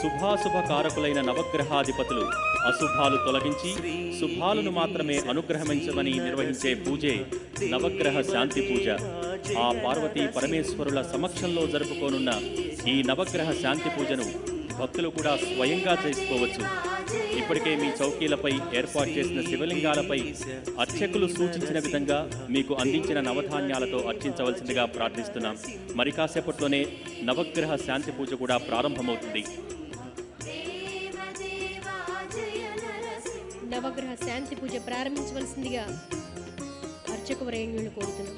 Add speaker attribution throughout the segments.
Speaker 1: శుభాశుభ కారకులైన నవగ్రహాధిపతులు అశుభాలు తొలగించి శుభాలను మాత్రమే అనుగ్రహించమని నిర్వహించే పూజే నవగ్రహ శాంతి పూజ ఆ పార్వతీ పరమేశ్వరుల సమక్షంలో జరుపుకోనున్న ఈ నవగ్రహ శాంతి పూజను భక్తులు కూడా స్వయంగా చేసుకోవచ్చు ఇప్పటికే మీ చౌకీలపై ఏర్పాటు చేసిన శివలింగాలపై అర్చకులు సూచించిన విధంగా మీకు అందించిన నవధాన్యాలతో అర్చించవలసిందిగా ప్రార్థిస్తున్నాం మరి కాసేపట్లోనే నవగ్రహ శాంతి పూజ కూడా ప్రారంభమవుతుంది
Speaker 2: నవగ్రహ శాంతి పూజ ప్రారంభించవలసిందిగా అర్చక వరేణ్యులు కోరుతున్నాం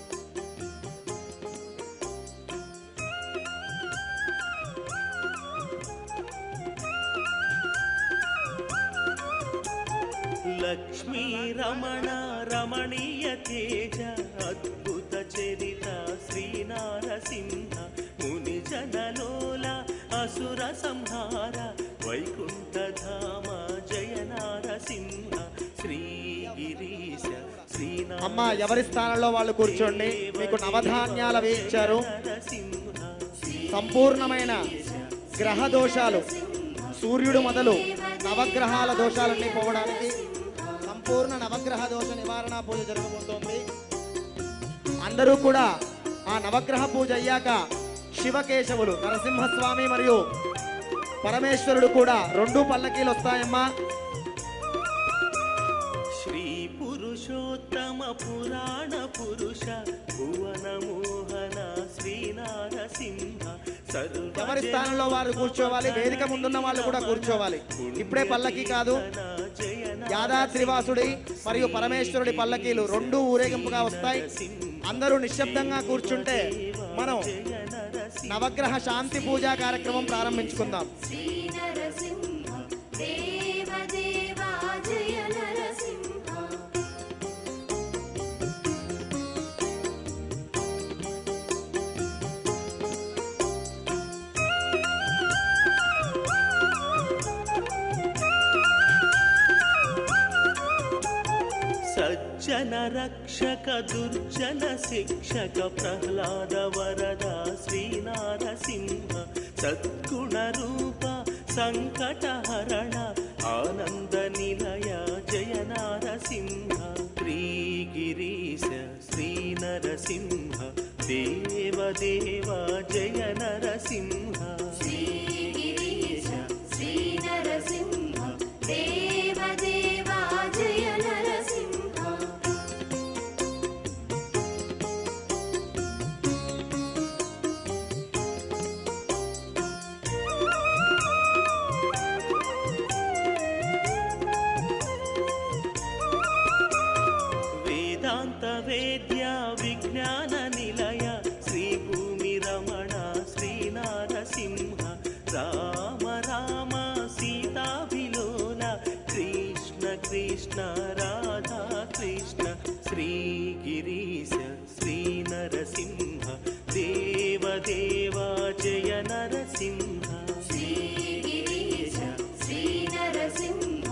Speaker 3: లక్ష్మీ రమణ రమణీయ తేజ అద్భుత చరిత శ్రీనారసింహ ముని జనలోల అసుర సంహార వైకుంఠధామ జయ నారసింహ శ్రీగిరీశ శ్రీనారసింహ
Speaker 4: అమ్మ ఎవరి స్థానంలో వాళ్ళు కూర్చోండి మీకు నవధాన్యాలు వేయించారు సంపూర్ణమైన గ్రహ దోషాలు సూర్యుడు మొదలు నవగ్రహాల దోషాలన్నీ పోవడానికి సంపూర్ణ నవగ్రహ దోష నివారణ పూజ జరగబోతోంది అందరూ కూడా ఆ నవగ్రహ పూజ అయ్యాక శివకేశవులు నరసింహస్వామి మరియు పరమేశ్వరుడు కూడా రెండు పల్లకీలు వస్తాయమ్మా
Speaker 3: శ్రీ పురుషోత్తమ పురాణ పురుష భువన మోహన శ్రీనారసింహ
Speaker 4: ఎవరి స్థానంలో వారు కూర్చోవాలి వేదిక ముందున్న వాళ్ళు కూడా కూర్చోవాలి ఇప్పుడే పల్లకి కాదు యాదాద్రివాసుడి మరియు పరమేశ్వరుడి పల్లకీలు రెండు ఊరేగింపుగా వస్తాయి అందరూ నిశ్శబ్దంగా కూర్చుంటే మనం నవగ్రహ శాంతి పూజా కార్యక్రమం ప్రారంభించుకుందాం
Speaker 3: సజ్జన రక్షక దుర్జన శిక్షక ప్రహ్లాద వరద శ్రీనారసింహ సద్గుణ రూప సంకట హరణ ఆనంద నిలయ జయ నారసింహ శ్రీగిరీశ శ్రీనరసింహ దేవదేవ జయ నరసింహ
Speaker 5: శ్రీగిరీశ శ్రీనరసింహ దేవదేవా జయ నరసింహ
Speaker 3: వేదాంత వేద్య విజ్ఞాన నిలయ శ్రీ భూమి రమణ శ్రీనారసింహ రామ రామ సీతాభిలోల కృష్ణ కృష్ణ రాధా కృష్ణ శ్రీగిరీశ శ్రీనరసింహ దేవదేవ జయ నరసింహ
Speaker 5: శ్రీగిరీశ శ్రీనరసింహ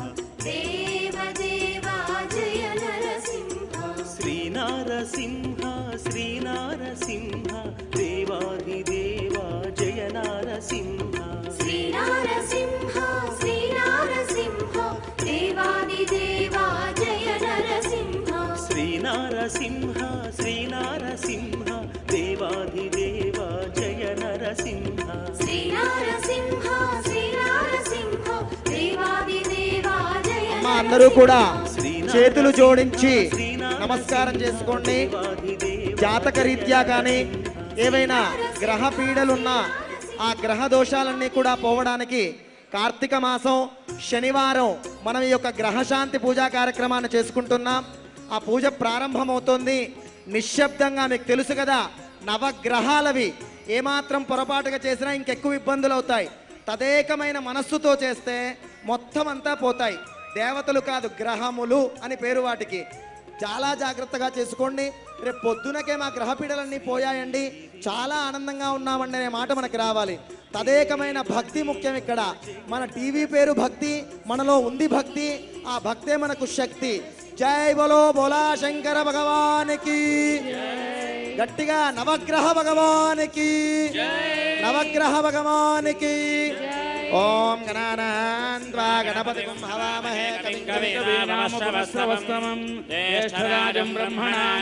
Speaker 5: దేవదేవా జయ నరసింహ
Speaker 3: శ్రీనారసింహ శ్రీనారసింహ దేవాదిదేవ జయ నారసింహ
Speaker 5: శ్రీనారసింహ శ్రీనారసింహ దేవాదిదేవా జయ నరసింహ
Speaker 3: శ్రీనారసింహ శ్రీనారసింహ దేవాదిదేవ జయ నరసింహ
Speaker 5: శ్రీనారసింహ శ్రీనారసింహ దేవాదిదేవా జయ
Speaker 4: అమ్మ అందరూ కూడా చేతులు జోడించి నమస్కారం చేసుకోండి జాతక రీత్యా కానీ ఏవైనా గ్రహ పీడలున్నా ఆ గ్రహ దోషాలన్నీ కూడా పోవడానికి కార్తీక మాసం శనివారం మనం ఈ యొక్క గ్రహశాంతి పూజా కార్యక్రమాన్ని చేసుకుంటున్నాం ఆ పూజ ప్రారంభమవుతోంది నిశ్శబ్దంగా మీకు తెలుసు కదా నవగ్రహాలవి ఏమాత్రం పొరపాటుగా చేసినా ఇంకెక్కువ ఇబ్బందులు అవుతాయి తదేకమైన మనస్సుతో చేస్తే మొత్తం అంతా పోతాయి దేవతలు కాదు గ్రహములు అని పేరు వాటికి చాలా జాగ్రత్తగా చేసుకోండి రేపు పొద్దునకే మా గ్రహపీడలన్నీ పోయాయండి చాలా ఆనందంగా ఉన్నామండి అనే మాట మనకి రావాలి తదేకమైన భక్తి ముఖ్యం ఇక్కడ మన టీవీ పేరు భక్తి మనలో ఉంది భక్తి ఆ భక్తే మనకు శక్తి జై బలో బోలా శంకర భగవానికి గట్టిగా నవగ్రహ భగవానికి నవగ్రహ భగవానికి ఓం గణానాన్వా గణపతిం హవామహే కవిం
Speaker 6: కవినామవస్రవస్తమం జ్యేష్ఠరాజం బ్రహ్మణాం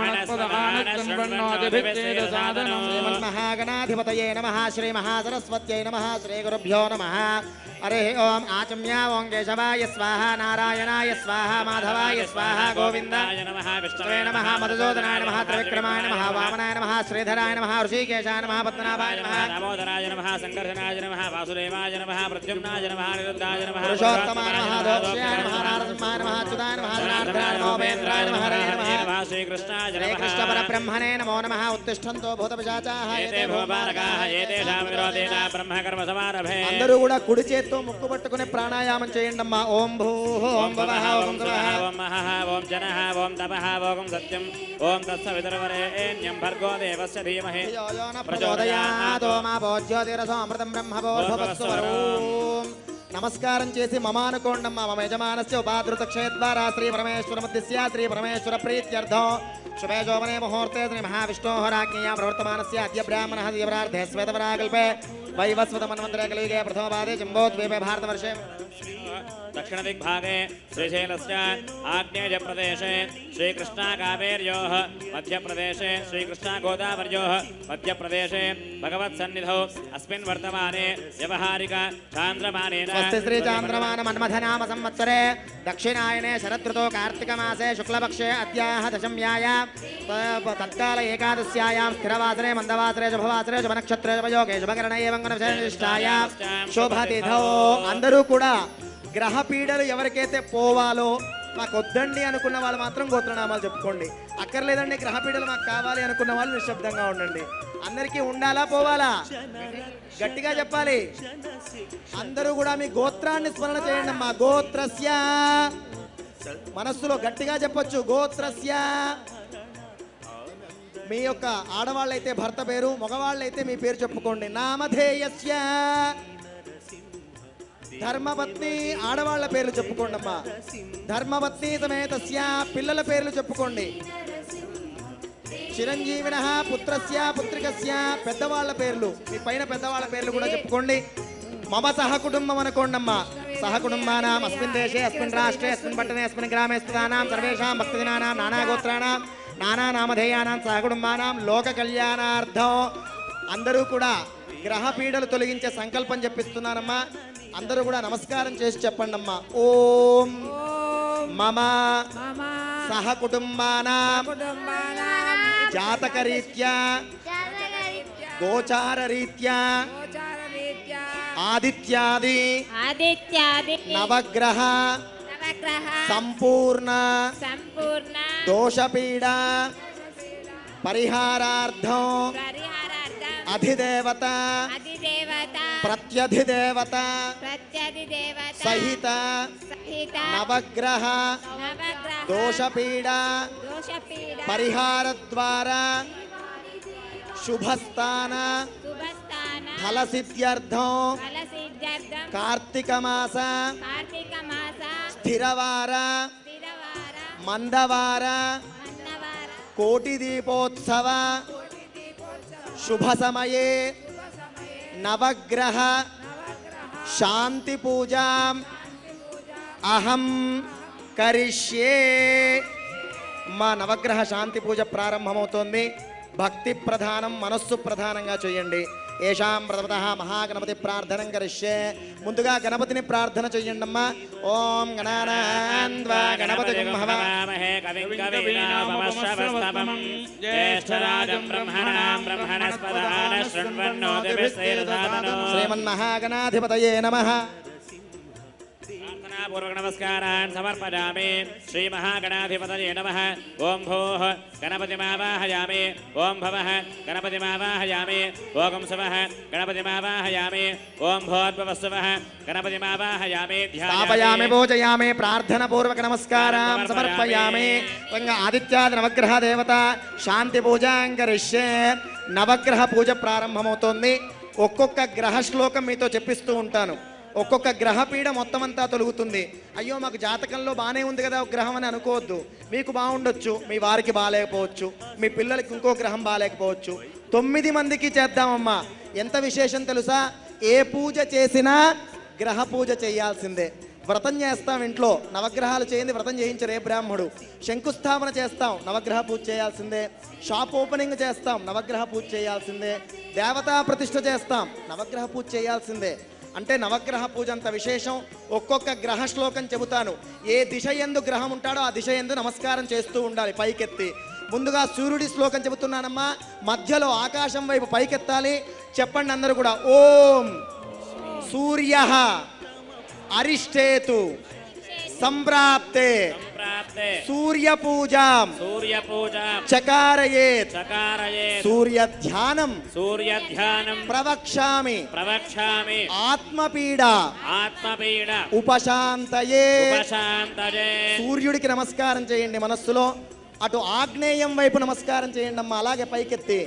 Speaker 6: బ్రహ్మణస్పదమానశృణ్వన్నోతిభిత్తేజసాదనం
Speaker 4: శ్రీమన్మహాగణాధిపతయే నమ శ్రీ మహాసరస్వత్యై నమ శ్రీ గురుభ్యో నమ హరి ఓం ఆచమ్య ఓం కేశవాయ స్వాహ నారాయణాయ స్వాహ మాధవాయ స్వాహ గోవిందాయ
Speaker 6: నమః
Speaker 4: విష్ణవే నమ మధుసూదనాయ నమ త్రివిక్రమాయ నమ వామనాయ నమ శ్రీధరాయ నమ ఋషికేశాయ నమ పద్మనాభాయ నమ
Speaker 6: దామోదరాయ నమః సంకర్షణాయ నమః వాసుదేవాయ నమః ప్రద్యుమ్నాయ నమః నిరుద్ధాయ నమః
Speaker 4: పురుషోత్తమాయ నమ దోక్ష్యాయ నమ నారసింహాయ నమ అచ్యుతాయ నమ జనార్దనాయ నమ ఉపేంద్రాయ నమ హరే నమ
Speaker 6: శ్రీకృష్ణాయ
Speaker 4: శ్రీకృష్ణ
Speaker 6: నమః
Speaker 4: పరబ్రహ్మణే నమో నమ ఉత్తిష్టంతో భూతపిశాచాః
Speaker 6: ఏతే భూపాలకాః ఏతేషాం విరోధేన బ్రహ్మకర్మ సమారభే
Speaker 4: అందరూ కూడా కుడి చేత్తో ముక్కు పట్టుకుని ప్రాణాయామం చేయండి అమ్మా ఓం భూ ఓం భవః ఓం
Speaker 6: ఓం
Speaker 4: భవః
Speaker 6: శివః ఓం మహః ఓం జనః ఓం తపః ఓం సత్యం ఓం తత్సవితుర్వరేణ్యం భర్గో దేవస్య ధీమహి
Speaker 4: ధియో యో న ప్రచోదయాదో మా భోజ్యోతిరసో అమృతం బ్రహ్మభోర్భవస్వరం నమస్కారం చేసి మమ అనుకోండమ్మా మమ యజమానస్య ఉపాధృత క్షేద్వారా శ్రీ పరమేశ్వర ముద్దిశ్య శ్రీ పరమేశ్వర ప్రీత్యర్థం శుభే శోభనే ముహూర్తే శ్రీ మహావిష్ణోः राज्ञया प्रवर्तमानस्य अद्य ब्राह्मणः दिवरार्धे श्वेतपराकल्पे वैवस्वतमन्वन्तरे कलियुगे प्रथमपादे जम्बोद्वीपे भारतवर्षे
Speaker 6: दक्षिणदिग्भागे श्रीशैलस्य आग्नेयप्रदेशे श्रीकृष्णाकावेर्योः मध्यप्रदेशे श्रीकृष्णागोदावर्योः मध्यप्रदेशे भगवत्सन्निधौ अस्मिन् वर्तमाने व्यवहारिक चान्द्रमानेन
Speaker 4: स्वस्ति श्री चान्द्रमान मन्मथनाम संवत्सरे दक्षिणायने शरदृतो कार्तिकमासे शुक्लपक्षे अद्याः दशम्याय त- तत्काल एकादश्यायां स्थिरवासरे मन्दवासरे शुभवासरे शुभनक्षत्रे शुभयोगे शुभकरणे एवं గుణవిశేషాయ శోభాతిథో అందరూ కూడా గ్రహ పీడలు ఎవరికైతే పోవాలో మాకు వద్దండి అనుకున్న వాళ్ళు మాత్రం గోత్రనామాలు చెప్పుకోండి అక్కర్లేదండి గ్రహ పీడలు మాకు కావాలి అనుకున్న వాళ్ళు నిశ్శబ్దంగా ఉండండి అందరికీ ఉండాలా పోవాలా గట్టిగా చెప్పాలి అందరూ కూడా మీ గోత్రాన్ని స్మరణ చేయండి అమ్మా గోత్రస్య మనస్సులో గట్టిగా చెప్పొచ్చు గోత్రస్య మీ యొక్క ఆడవాళ్ళైతే భర్త పేరు మగవాళ్ళైతే మీ పేరు చెప్పుకోండి నామధేయస్య ధర్మపత్ని ఆడవాళ్ళ పేర్లు చెప్పుకోండి అమ్మా ధర్మపత్ని సమేతస్య పిల్లల పేర్లు చెప్పుకోండి చిరంజీవిన పుత్రస్య పుత్రికస్య పెద్దవాళ్ళ పేర్లు మీ పైన పెద్దవాళ్ళ పేర్లు కూడా చెప్పుకోండి మమ సహ కుటుంబం అనుకోండి అమ్మా సహ కుటుంబానాం అస్మిన్ దేశే అస్మిన్ రాష్ట్రే అస్మిన్ పట్టణే అస్మిన్ గ్రామే స్థితానాం సర్వేషాం భక్తజనానాం నానా గోత్రాణం నానా నామధేయానాం సహ కుటుంబానాం లోక కళ్యాణార్థం అందరూ కూడా గ్రహ పీడలు తొలగించే సంకల్పం చెప్పిస్తున్నానమ్మా అందరూ కూడా నమస్కారం చేసి చెప్పండి అమ్మా ఓం మమ సహ కుటుంబానాం జాతకరీత్యా గోచారరీత్యా ఆదిత్యాది
Speaker 7: ఆదిత్యాది
Speaker 4: నవగ్రహ
Speaker 7: నవగ్రహ
Speaker 4: సంపూర్ణ
Speaker 7: సంపూర్ణ
Speaker 4: దోషపీడ పరిహారార్థం
Speaker 7: పరిహారార్థం
Speaker 4: అధిదేవత
Speaker 7: అధిదేవత
Speaker 4: ప్రత్యధిదేవత
Speaker 7: ప్రత్యధిదేవత
Speaker 4: సహిత
Speaker 7: సహిత
Speaker 4: నవగ్రహ
Speaker 7: నవగ్రహ
Speaker 4: దోషపీడ
Speaker 7: దోషపీడ
Speaker 4: పరిహార ద్వారా శుభస్థాన
Speaker 7: శుభస్థాన
Speaker 4: ఫలసిద్ధ్యర్థం
Speaker 7: ఫల సిద్ధార్థం
Speaker 4: కార్తీక మాస
Speaker 7: కార్తీక మాస
Speaker 4: స్థిరవార
Speaker 7: స్థిరవార
Speaker 4: మందవార
Speaker 7: మన్నవార
Speaker 4: కోటి దీపోత్సవ శుభ సమయే నవగ్రహ శాంతి పూజాం అహం కరిష్యే మా నవగ్రహ శాంతి పూజ ప్రారంభమవుతోంది భక్తి ప్రధానం మనస్సు ప్రధానంగా చేయండి ఏషాం ప్రథమత మహాగణపతి ప్రార్థనం కరిష్యే ముందుగా గణపతిని ప్రార్థన చెయ్యండి అమ్మా ఓం గణానాన్వా గణపతి
Speaker 6: హవామహే కవిం కవీనామశ్రవస్తమం జ్యేష్ఠరాజం బ్రహ్మణాం బ్రహ్మణస్పదాన శృణ్వన్నోతిభిస్తైరసాదనం
Speaker 4: శ్రీమన్మహాగణాధిపతయే నమ
Speaker 6: ప్రార్థనాపూర్వక నమస్కారాన్ సమర్పయామి శ్రీ మహాగణాధిపతయే నమః ఓం భూః గణపతిమావాహయామి ఓం భవః గణపతిమావాహయామి ఓం శివః గణపతిమావాహయామి ఓం భోర్భవస్సువః గణపతిమావాహయామి
Speaker 4: స్థాపయామి పూజయామి ప్రార్థన పూర్వక నమస్కారం సమర్పయామి త్వంగా ఆదిత్యాది నవగ్రహ దేవత శాంతి పూజాంకరిష్యే నవగ్రహ పూజ ప్రారంభమవుతోంది ఒక్కొక్క గ్రహ శ్లోకం మీతో చెప్పిస్తూ ఉంటాను ఒక్కొక్క గ్రహ పీడ మొత్తం అంతా తొలుగుతుంది అయ్యో మాకు జాతకంలో బాగానే ఉంది కదా ఒక గ్రహం అని అనుకోవద్దు మీకు బాగుండొచ్చు మీ వారికి బాగాలేకపోవచ్చు మీ పిల్లలకి ఇంకో గ్రహం బాగాలేకపోవచ్చు తొమ్మిది మందికి చేద్దామమ్మా ఎంత విశేషం తెలుసా ఏ పూజ చేసినా గ్రహ పూజ చేయాల్సిందే వ్రతం చేస్తాం ఇంట్లో నవగ్రహాలు చేయింది వ్రతం చేయించరు ఏ బ్రాహ్మడు శంకుస్థాపన చేస్తాం నవగ్రహ పూజ చేయాల్సిందే షాప్ ఓపెనింగ్ చేస్తాం నవగ్రహ పూజ చేయాల్సిందే దేవతా ప్రతిష్ఠ చేస్తాం నవగ్రహ పూజ చేయాల్సిందే అంటే నవగ్రహ పూజ అంత విశేషం ఒక్కొక్క గ్రహ శ్లోకం చెబుతాను ఏ దిశ ఎందు గ్రహం ఉంటాడో ఆ దిశ ఎందు నమస్కారం చేస్తూ ఉండాలి పైకెత్తి ముందుగా సూర్యుడి శ్లోకం చెబుతున్నానమ్మా మధ్యలో ఆకాశం వైపు పైకెత్తాలి చెప్పండి అందరూ కూడా ఓం సూర్య అరిష్టేతు సంప్రాప్తే
Speaker 6: సంప్రాప్తే
Speaker 4: సూర్య పూజాం
Speaker 6: సూర్య పూజ
Speaker 4: చకారయేత్
Speaker 6: చకారయే
Speaker 4: సూర్య ధ్యానం
Speaker 6: సూర్య ధ్యానం
Speaker 4: ప్రవక్ష్యామి
Speaker 6: ప్రవక్ష్యామి
Speaker 4: ఆత్మపీడ
Speaker 6: ఆత్మపీడ
Speaker 4: ఉపశాంతయే
Speaker 6: ఉపశాంతజే
Speaker 4: సూర్యుడికి నమస్కారం చేయండి మనస్సులో అటు ఆగ్నేయం వైపు నమస్కారం చేయండి అమ్మా అలాగే పైకెత్తి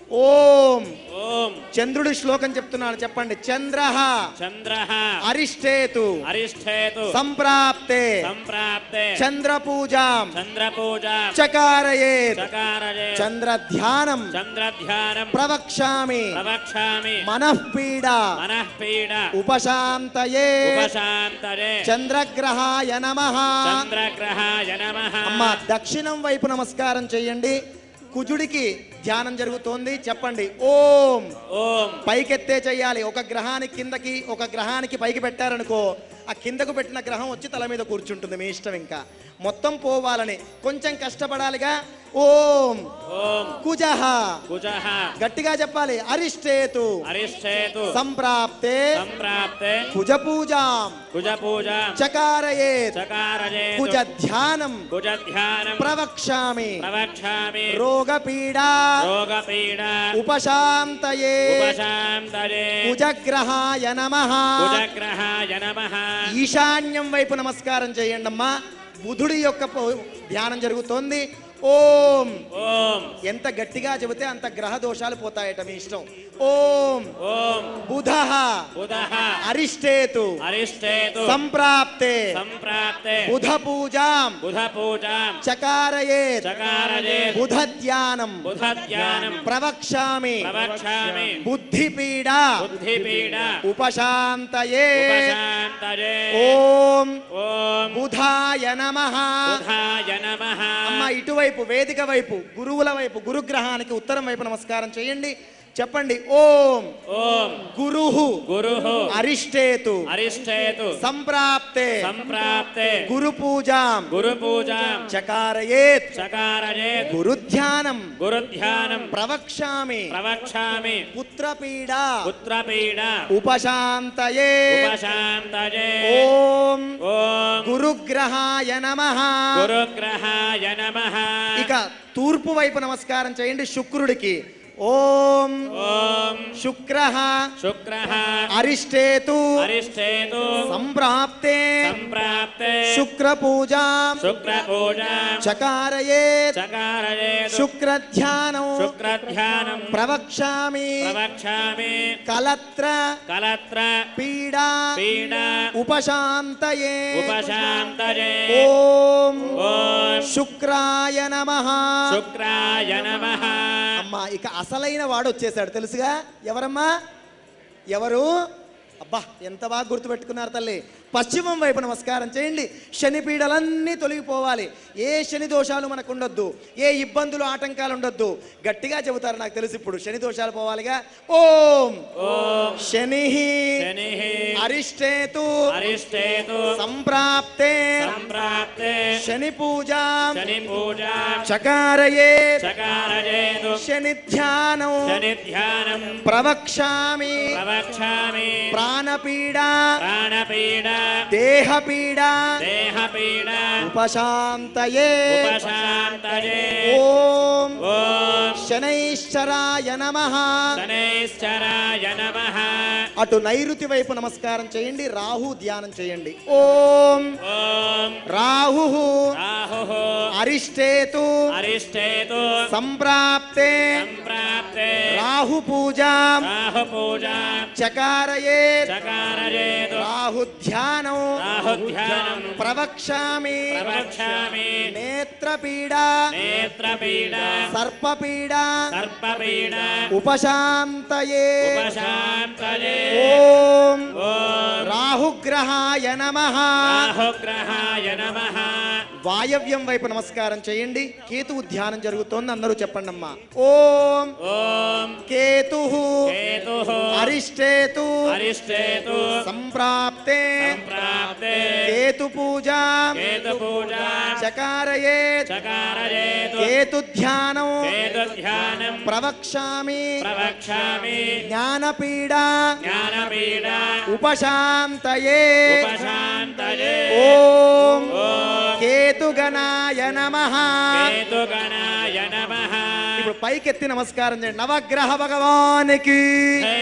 Speaker 4: ఓం
Speaker 6: ఓం
Speaker 4: చంద్రుడి శ్లోకం చెప్తున్నాను చెప్పండి చంద్ర
Speaker 6: చంద్ర
Speaker 4: అరిష్టేతు
Speaker 6: అరిష్టేతు
Speaker 4: సంప్రాప్తే
Speaker 6: సంప్రాప్తే
Speaker 4: చంద్ర పూజాం
Speaker 6: చంద్రపూజ
Speaker 4: చకారయేత్
Speaker 6: చకారయే
Speaker 4: చంద్ర ధ్యానం
Speaker 6: చంద్రధ్యానం
Speaker 4: ప్రవక్ష్యామి
Speaker 6: ప్రవక్ష్యామి
Speaker 4: మనఃపీడ
Speaker 6: మనఃపీడ
Speaker 4: ఉపశాంతయే
Speaker 6: ఉపశాంతజే
Speaker 4: చంద్రగ్రహాయ నమః
Speaker 6: చంద్రగ్రహాయ నమః
Speaker 4: అమ్మ దక్షిణం వైపు నమస్కారం చేయండి కుజుడికి ధ్యానం జరుగుతోంది చెప్పండి ఓం
Speaker 6: ఓం
Speaker 4: పైకెత్తే చెయ్యాలి ఒక గ్రహానికి కిందకి ఒక గ్రహానికి పైకి పెట్టారనుకో ఆ కిందకు పెట్టిన గ్రహం వచ్చి తల మీద కూర్చుంటుంది మీ ఇష్టం ఇంకా మొత్తం పోవాలని కొంచెం కష్టపడాలిగా ఓం
Speaker 6: ఓం
Speaker 4: కుజహ
Speaker 6: కుజః
Speaker 4: గట్టిగా చెప్పాలి అరిష్టేతు
Speaker 6: అరిష్టేతు
Speaker 4: సంప్రాప్తే
Speaker 6: సంప్రాప్తే
Speaker 4: కుజ పూజాం
Speaker 6: కుజపూజ
Speaker 4: చకారయేత్
Speaker 6: చకారయే
Speaker 4: కుజ ధ్యానం
Speaker 6: కుజధ్యానం
Speaker 4: ప్రవక్ష్యామి
Speaker 6: ప్రవక్ష్యామి
Speaker 4: రోగపీడా
Speaker 6: రోగపీడ
Speaker 4: ఉపశాంతయే
Speaker 6: ఉపశాంతజే
Speaker 4: కుజగ్రహాయ నమః
Speaker 6: కుజగ్రహాయ నమః
Speaker 4: ఈశాన్యం వైపు నమస్కారం చేయండి అమ్మా బుధుడి యొక్క పో- ధ్యానం జరుగుతోంది ఓం
Speaker 6: ఓం
Speaker 4: ఎంత గట్టిగా చెబితే అంత గ్రహ దోషాలు పోతాయట మీ ఇష్టం ఓం
Speaker 6: ఓం
Speaker 4: బుధ
Speaker 6: బుధః
Speaker 4: అరిష్టేతు
Speaker 6: అరిష్టేతు
Speaker 4: సంప్రాప్తే
Speaker 6: సంప్రాప్తే
Speaker 4: బుధ పూజాం
Speaker 6: బుధ పూజాం
Speaker 4: చకారయేత్
Speaker 6: చకారయే
Speaker 4: బుధ ధ్యానం
Speaker 6: బుధధ్యానం
Speaker 4: ప్రవక్ష్యామి
Speaker 6: ప్రవక్ష్యామి
Speaker 4: బుద్ధిపీడ
Speaker 6: బుద్ధిపీడ
Speaker 4: ఉపశాంతయే
Speaker 6: ఉపశాంతజే
Speaker 4: ఓం
Speaker 6: ఓం
Speaker 4: బుధాయ నమః
Speaker 6: బుధాయ నమః
Speaker 4: అమ్మ ఇటువైపు వేదిక వైపు గురువుల వైపు గురుగ్రహానికి ఉత్తరం వైపు నమస్కారం చేయండి చెప్పండి ఓం
Speaker 6: ఓం
Speaker 4: గురుహు
Speaker 6: గురుః
Speaker 4: అరిష్టేతు
Speaker 6: అరిష్టేతు
Speaker 4: సంప్రాప్తే
Speaker 6: సంప్రాప్తే
Speaker 4: గురు పూజాం
Speaker 6: గురు పూజాం
Speaker 4: చకారయేత్
Speaker 6: చకారయే
Speaker 4: గురుధ్యానం
Speaker 6: గురుధ్యానం
Speaker 4: ప్రవక్ష్యామి
Speaker 6: ప్రవక్ష్యామి
Speaker 4: పుత్రపీడ
Speaker 6: పుత్రపీడ
Speaker 4: ఉపశాంతయే
Speaker 6: ఉపశాంతజే
Speaker 4: ఓం
Speaker 6: ఓం
Speaker 4: గురుగ్రహాయ నమః
Speaker 6: గురుగ్రహాయ నమః
Speaker 4: ఇక తూర్పు వైపు నమస్కారం చేయండి శుక్రుడికి ఓం
Speaker 6: ఓం
Speaker 4: శుక్ర
Speaker 6: శుక్రః
Speaker 4: అరిష్టేతు
Speaker 6: అరిష్టేతు
Speaker 4: సంప్రాప్తే
Speaker 6: సంప్రాప్తే
Speaker 4: శుక్ర పూజాం
Speaker 6: శుక్రపూజాం
Speaker 4: చకారయేత్
Speaker 6: చకారయేతు
Speaker 4: శుక్రధ్యానం
Speaker 6: శుక్రధ్యానం
Speaker 4: ప్రవక్ష్యామి
Speaker 6: ప్రవక్ష్యామి
Speaker 4: కలత్ర
Speaker 6: కలత్ర
Speaker 4: పీడా
Speaker 6: పీడ
Speaker 4: ఉపశాంతయే
Speaker 6: ఉపశాంతజే
Speaker 4: ఓం
Speaker 6: ఓం
Speaker 4: శుక్రాయ నమః
Speaker 6: శుక్రాయ నమః
Speaker 4: అమ్మా ఇక అసలైన వాడు వచ్చేసాడు తెలుసుగా ఎవరమ్మా ఎవరు అబ్బా ఎంత బాగా గుర్తుపెట్టుకున్నారు తల్లి పశ్చిమం వైపు నమస్కారం చేయండి శని పీడలన్నీ తొలగిపోవాలి ఏ శని దోషాలు మనకు ఉండొద్దు ఏ ఇబ్బందులు ఆటంకాలు ఉండొద్దు గట్టిగా చెబుతారు నాకు తెలిసి ఇప్పుడు శని దోషాలు పోవాలిగా ఓం
Speaker 6: ఓం
Speaker 4: శని
Speaker 6: శనిః
Speaker 4: అరిష్టేతు
Speaker 6: అరిష్టేతు
Speaker 4: సంప్రాప్తే
Speaker 6: సంప్రాప్తే
Speaker 4: శని పూజాం
Speaker 6: శని పూజాం
Speaker 4: చకారయే
Speaker 6: చకారయేతు
Speaker 4: శని ధ్యానం
Speaker 6: శని ధ్యానం
Speaker 4: ప్రవక్ష్యామి
Speaker 6: ప్రవక్ష్యామి
Speaker 4: ప్రాణపీడ
Speaker 6: ప్రాణపీడ
Speaker 4: దేహపీడ
Speaker 6: దేహపీడ
Speaker 4: ఉపశాంతయే
Speaker 6: ఉపశాంతజే
Speaker 4: ఓం
Speaker 6: ఓం
Speaker 4: శనైశ్చరాయ నమ
Speaker 6: శనైశ్చరాయ నమః
Speaker 4: అటు నైరుతి వైపు నమస్కారం చేయండి రాహు ధ్యానం చేయండి ఓం
Speaker 6: ఓం
Speaker 4: రాహు
Speaker 6: రాహుః
Speaker 4: అరిష్టేతు
Speaker 6: అరిష్టేతు
Speaker 4: సంప్రాప్తే
Speaker 6: సంప్రాప్తే
Speaker 4: రాహు పూజాం
Speaker 6: రాహు పూజాం
Speaker 4: చకారయే
Speaker 6: చకారయేతు
Speaker 4: రాహు ధ్యానం
Speaker 6: రాహుధ్యానం
Speaker 4: ప్రవక్ష్యామి
Speaker 6: ప్రవక్ష్యామి
Speaker 4: నేత్ర నేత్రపీడ
Speaker 6: నేత్రపీడ
Speaker 4: సర్పపీడ
Speaker 6: సర్పపీడ
Speaker 4: ఉపశాంతయే
Speaker 6: ఉపశాంతయే
Speaker 4: ఓం
Speaker 6: ఓం
Speaker 4: రాహుగ్రహాయ నమ
Speaker 6: రాహుగ్రహాయ నమః
Speaker 4: వాయవ్యం వైపు నమస్కారం చేయండి కేతువు ధ్యానం జరుగుతోంది అందరూ చెప్పండి అమ్మా ఓం
Speaker 6: ఓం
Speaker 4: కేతు
Speaker 6: కేతుః
Speaker 4: అరిష్టేతు
Speaker 6: అరిష్టేతు
Speaker 4: సంప్రాప్తే
Speaker 6: సంప్రాప్తే
Speaker 4: కేతు పూజ
Speaker 6: కేతుపూజా
Speaker 4: చకారయే
Speaker 6: చకారయేతు
Speaker 4: కేతు ధ్యానం
Speaker 6: కేతుధ్యానం
Speaker 4: ప్రవక్ష్యామి
Speaker 6: ప్రవక్ష్యామి
Speaker 4: జ్ఞానపీడ
Speaker 6: జ్ఞానపీడ
Speaker 4: ఉపశాంతయే
Speaker 6: ఉపశాంతయే
Speaker 4: ఓం
Speaker 6: ఓం
Speaker 4: కేతుగణాయ నమ
Speaker 6: కేతుగణాయ నమః
Speaker 4: ఇప్పుడు పైకెత్తి నమస్కారం చేయండి నవగ్రహ భగవానికి
Speaker 6: హై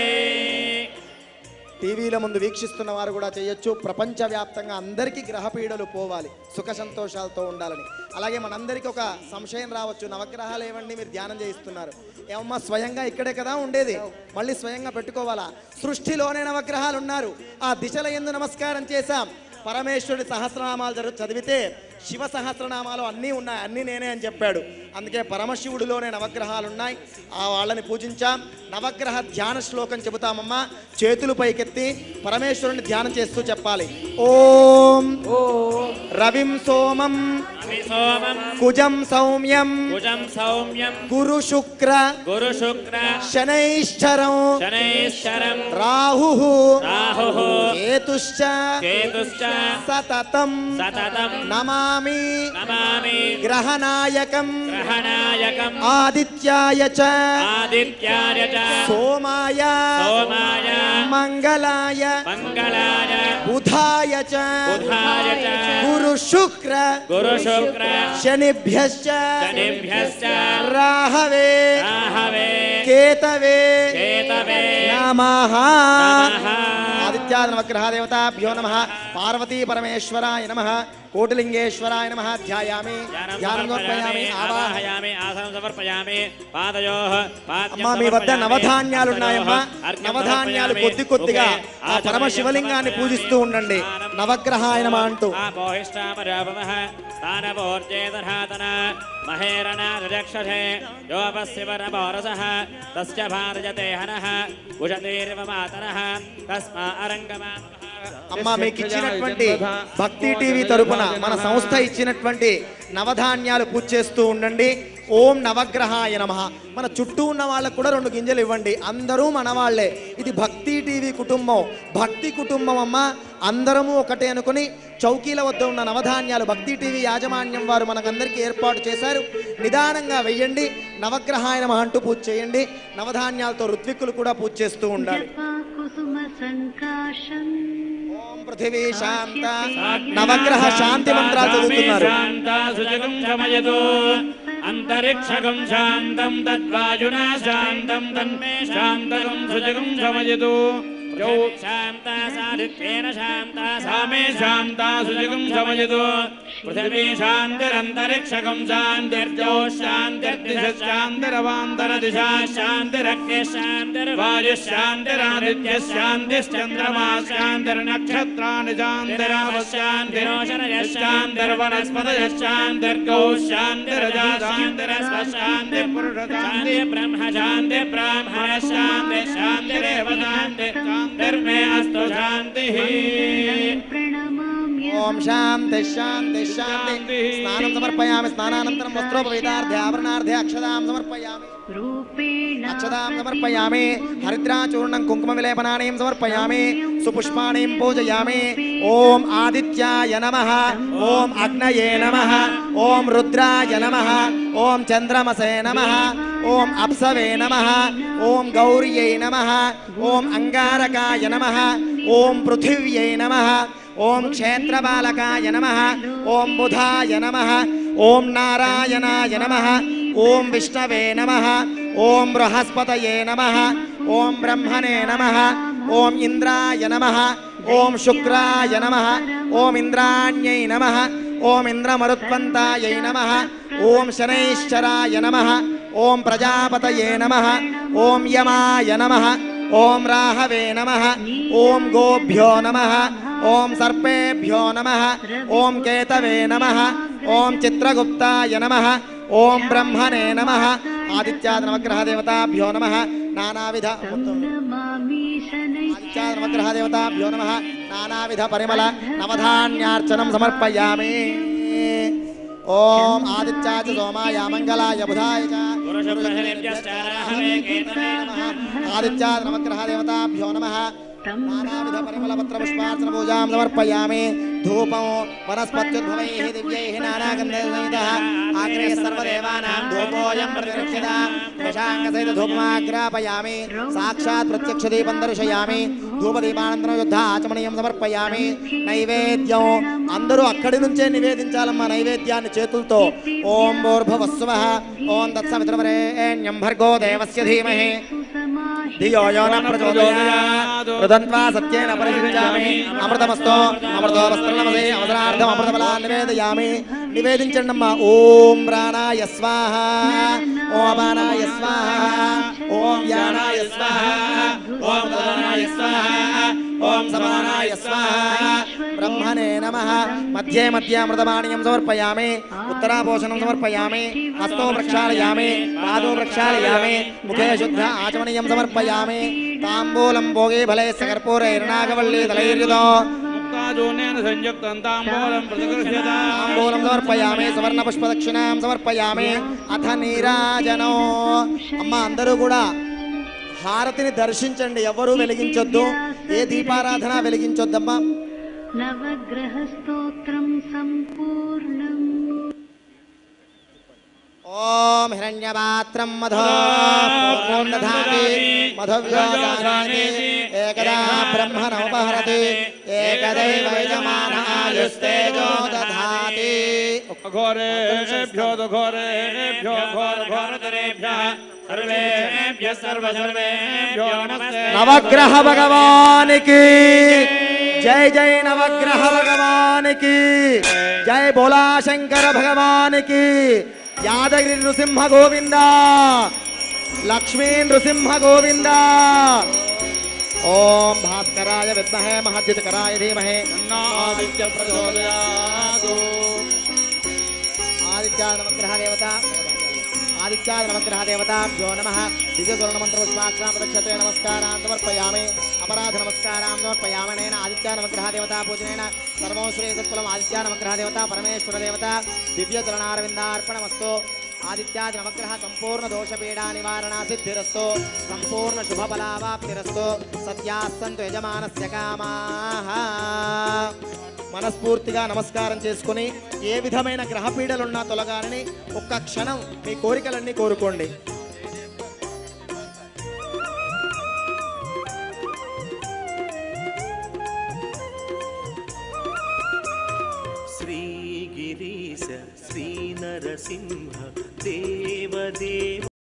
Speaker 4: టీవీల ముందు వీక్షిస్తున్న వారు కూడా చేయొచ్చు ప్రపంచవ్యాప్తంగా అందరికీ గ్రహపీడలు పోవాలి సుఖ సంతోషాలతో ఉండాలని అలాగే మనందరికీ ఒక సంశయం రావచ్చు నవగ్రహాలు ఏమండి మీరు ధ్యానం చేయిస్తున్నారు ఏమమ్మా స్వయంగా ఇక్కడే కదా ఉండేది మళ్ళీ స్వయంగా పెట్టుకోవాలా సృష్టిలోనే నవగ్రహాలు ఉన్నారు ఆ దిశల ఎందు నమస్కారం చేశాం పరమేశ్వరుడి సహస్రనామాలు జరుగు చదివితే శివ సహస్రనామాలు అన్నీ ఉన్నాయి అన్నీ నేనే అని చెప్పాడు అందుకే పరమశివుడిలోనే నవగ్రహాలు ఉన్నాయి ఆ వాళ్ళని పూజించాం నవగ్రహ ధ్యాన శ్లోకం చెబుతామమ్మా చేతులు పైకెత్తి పరమేశ్వరుని ధ్యానం చేస్తూ చెప్పాలి ఓం రవిం సోమం
Speaker 6: అభిసోమం
Speaker 4: కుజం సౌమ్యం
Speaker 6: కుజం సౌమ్యం
Speaker 4: గురు శుక్ర
Speaker 6: గురు శుక్ర
Speaker 4: శనైశ్చరం
Speaker 6: శనైశ్వరం
Speaker 4: రాహు
Speaker 6: రాహుః
Speaker 4: కేతుశ్చ
Speaker 6: కేతుశ్చ
Speaker 4: సతతం
Speaker 6: సతతం
Speaker 4: నమామి
Speaker 6: నమామి
Speaker 4: గ్రహనాయకం
Speaker 6: గ్రహణాయకం
Speaker 4: ఆదిత్యాయ చ
Speaker 6: ఆదిత్యాయ చ
Speaker 4: సోమాయ
Speaker 6: సోమాయ
Speaker 4: మంగళాయ
Speaker 6: మంగళాయ
Speaker 4: బుధాయ చ
Speaker 6: బుధాయ చ
Speaker 4: గురు శుక్ర
Speaker 6: గురు శుక్ర
Speaker 4: శనిభ్యశ్చ
Speaker 6: శనిభ్యశ్చ
Speaker 4: రాహవే
Speaker 6: రాహవే
Speaker 4: కేతవే
Speaker 6: కేతవే
Speaker 4: నమః
Speaker 6: నమః.
Speaker 4: ఆదిత్యాది నవగ్రహ దేవతాభ్యో నమ పార్వతీ పరమేశ్వరాయ నమ కోటిలింగేశ్వరాయ నమ ధ్యాయామి ధ్యానం సమర్పయామి ఆవాహ
Speaker 6: ఆవాహయామి ఆసనం సమర్పయామి పాదయోః పాద్యం
Speaker 4: అమ్మా మీ వద్ద
Speaker 6: సమర్పయామి.
Speaker 4: నవధాన్యాలు ఉన్నాయమ్మా
Speaker 6: హస్తయోః అర్ఘ్యం
Speaker 4: నవధాన్యాలు
Speaker 6: సమర్పయామి.
Speaker 4: కొద్ది కొద్దిగా
Speaker 6: ముఖే
Speaker 4: ఆ పరమ శివలింగాన్ని
Speaker 6: ఆచమనీయం
Speaker 4: పూజిస్తూ ఉండండి
Speaker 6: స్నానం.
Speaker 4: నవగ్రహాయ నమ అంటూ
Speaker 6: ఆపోహిష్టామరాపమః స్థానపోర్జేతనాతన మహేరణాదురక్షసే యోపశివరమోరసः తస్య భారజతే హనः ఉషతీరివ మాతరः తస్మా అరంగమా
Speaker 4: అమ్మా మీకు ఇచ్చినటువంటి భక్తి టీవీ తరపున మన సంస్థ ఇచ్చినటువంటి నవధాన్యాలు పూజ చేస్తూ ఉండండి ఓం నవగ్రహాయ నమ మన చుట్టూ ఉన్న వాళ్ళకు కూడా రెండు గింజలు ఇవ్వండి అందరూ మన వాళ్ళే ఇది భక్తి టీవీ కుటుంబం భక్తి కుటుంబం అమ్మ అందరము ఒకటే అనుకుని చౌకీల వద్ద ఉన్న నవధాన్యాలు భక్తి టీవీ యాజమాన్యం వారు మనకందరికీ ఏర్పాటు చేశారు నిదానంగా వెయ్యండి నవగ్రహాయ నమ అంటూ పూజ చేయండి నవధాన్యాలతో ఋత్విక్కులు కూడా పూజ చేస్తూ ఉండాలి
Speaker 8: కుసుమ సంకాశం
Speaker 4: ఓం పృథివీ శాంత నవగ్రహ శాంతి మంత్రాలు చదువుతున్నారు
Speaker 6: శాంతాసుజగం శమయతు అంతరిక్షగం శాంతం తద్వాయునా శాంతం తన్మే శాంతగం సుజగం శమయతు శాంత సాధిత్యేన శాంత సామే శాంత సుజగం శమయతు పృథివీ శాంతిరంతరిక్షగం శాంతిర్జో శాంతిర్దిశ శాంతిరవాంతర దిశా శాంతిరగ్ని శాంతిర్వాయు శాంతిరాదిత్య శాంతిశ్చంద్రమా శాంతిర్నక్షత్రాణి శాంతిరావ శాంతిరోషణ శాంతిర్వనస్పతయ శాంతిర్గౌ శాంతిరజా శాంతిరస్వ శాంతి పురుష శాంతి బ్రహ్మ శాంతి బ్రాహ్మణ శాంతి శాంతిరేవ శాంతి శాంతిర్మే అస్తు శాంతి
Speaker 8: ప్రణమామ్య
Speaker 4: ఓం శాంతి శాంతి శాంతి స్నానం సమర్పయామి స్నానానంతరం వస్త్రోపవేదార్థే ఆభరణార్థే అక్షదాం సమర్పయామి
Speaker 8: రూపేణ
Speaker 4: అక్షదాం సమర్పయామి హరిద్రాచూర్ణం కుంకుమ విలేపనానీం సమర్పయామి సుపుష్పాణీం పూజయామి ఓం ఆదిత్యాయ నమః ఓం అగ్నయే నమః ఓం రుద్రాయ నమః ఓం చంద్రమసే నమః ఓం అప్సవే నమః ఓం గౌర్యై నమః ఓం అంగారకాయ నమః ఓం పృథివ్యై నమః ఓం క్షేత్రబాలకాయ నమః ఓం బుధాయ నమః ఓం నారాయణాయ నమః ఓం విష్ణవే నమః ఓం బృహస్పతయే నమః ఓం బ్రహ్మణే నమః ఓం ఇంద్రాయ నమః ఓం శుక్రాయ నమః ఓం ఇంద్రాణ్యై నమః ఓం ఇంద్రమరుత్వంతాయై నమః ఓం శనైశ్చరాయ నమః ఓం ప్రజాపతయే నమః ఓం యమాయ నమః ఓం రాహవే నమః ఓం గోభ్యో నమః ఓం సర్పేభ్యో నమః ఓం కేతవే నమః ఓం చిత్రగుప్తాయ నమ ఓం బ్రహ్మణే నమ ఆదిత్యాది నవగ్రహ దేవతాభ్యో నమ నానావిధ
Speaker 8: నమామి శనై
Speaker 4: ఆదిత్యాది నవగ్రహ దేవతాభ్యో నమ నానావిధ పరిమళ నవధాన్యార్చనం సమర్పయామి ఓం ఆదిత్యాచ సోమాయ మంగళాయ బుధాయ చ ఆదిత్యాది నవగ్రహ దేవతాభ్యో నమ నానావిధ పరిమళ పత్ర పుష్పార్చన పూజాం సమర్పయామి ధూపం వనస్పత్యుద్భవైః దివ్యైః నానాగంధైః ఆగ్నేయ సర్వదేవానాం ధూపోయం ప్రతిరక్షిత దశాంగ సహిత ధూపమాగ్రాపయామి సాక్షాత్ ప్రత్యక్ష దీపం దర్శయామి ధూపదీపానంతరం యుద్ధ ఆచమనీయం సమర్పయామి నైవేద్యం అందరూ అక్కడి నుంచే నివేదించాలమ్మా నైవేద్యాన్ని చేతులతో ఓం భూర్భువస్సువ ఓం తత్సవితుర్వరేణ్యం భర్గో దేవస్య ధీమహి ధియో యో న ప్రచోదయాత్ కృతంత్వా సత్యేన పరిశుద్ధ్యామి అమృతమస్తో అమృతో వస్త్రనమసే అవసరార్థం అమృతఫలాన్ని నివేదయామి నివేదించండి అమ్మా ఓం ప్రాణాయ స్వాహ ఓం అపానాయ స్వాహ ఓం వ్యానాయ స్వాహ ఓం ఉదానాయ స్వాహ ఓం సమానాయ స్వాహ బ్రహ్మణే నమ మధ్యే మధ్య అమృతమాణ్యం సమర్పయామి ఉత్తరాపోషణం సమర్పయామి హస్తో ప్రక్షాళయామి పాదో ప్రక్షాళయామి ముఖే శుద్ధ ఆచమనీయం సమర్పయామి తాంబూలం భోగే ఫలే సకర్పూరైర్నాగవల్లి తలైర్యుదో
Speaker 6: ముక్తాజూనేన సంయుక్తం తాంబూలం ప్రతిగృహ్యత
Speaker 4: తాంబూలం సమర్పయామి సువర్ణ పుష్పదక్షిణాం సమర్పయామి అథ నీరాజనో అమ్మ అందరూ కూడా హారతిని దర్శించండి ఎవరు వెలిగించొద్దు ఏ దీపారాధన వెలిగించొద్దమ్మా
Speaker 8: నవగ్రహ స్తోత్రం సంపూర్ణం
Speaker 4: ఓం హిరణ్యపాత్రం మధో పూర్ణధాతి మధవ్యోదానాతి ఏకదా బ్రహ్మణోపహరతి ఏకదైవ యజమానాయుస్తేజో దధాతి
Speaker 6: ఘోరేభ్యో ఘోరేభ్యో ఘోర ఘోరతరేభ్యः సర్వేభ్యः సర్వ సర్వేభ్యో నమస్తే
Speaker 4: నవగ్రహ భగవానికి జై జై నవగ్రహ భగవానికి జై బోలా శంకర భగవానికి యాదగిరి నృసింహ గోవింద లక్ష్మీ నృసింహ గోవింద ఓం భాస్కరాయ విద్మహే మహద్యుతకరాయ ధీమహే
Speaker 6: ఆదిత్య ప్రచోదయాతు
Speaker 4: ఆదిత్యా నవగ్రహ దేవత ఆదిత్యా నవగ్రహ దేవతాభ్యో నమ దివ్యస్వర్ణ మంత్ర పుష్పాక్షర ప్రదక్షతే నమస్కారాన్ సమర్పయామి అపరాధ నమస్కారాం సమర్పయామి నేన ఆదిత్యా నవగ్రహ దేవతా పూజనేన సర్వం శ్రీ సత్ఫలం ఆదిత్యా నవగ్రహ దేవత పరమేశ్వర దేవత దివ్య చరణారవిందార్పణమస్తు ఆదిత్యాది నవగ్రహ సంపూర్ణ దోషపీడా నివారణ సిద్ధిరస్తు సంపూర్ణ శుభఫలావాప్తిరస్తు సత్యాస్సంతు యజమానస్య కామాః మనస్ఫూర్తిగా నమస్కారం చేసుకుని ఏ విధమైన గ్రహపీడలున్నా తొలగాలని ఒక్క క్షణం మీ కోరికలన్నీ కోరుకోండి
Speaker 3: శ్రీగిరీశ శ్రీనరసింహ దేవదేవ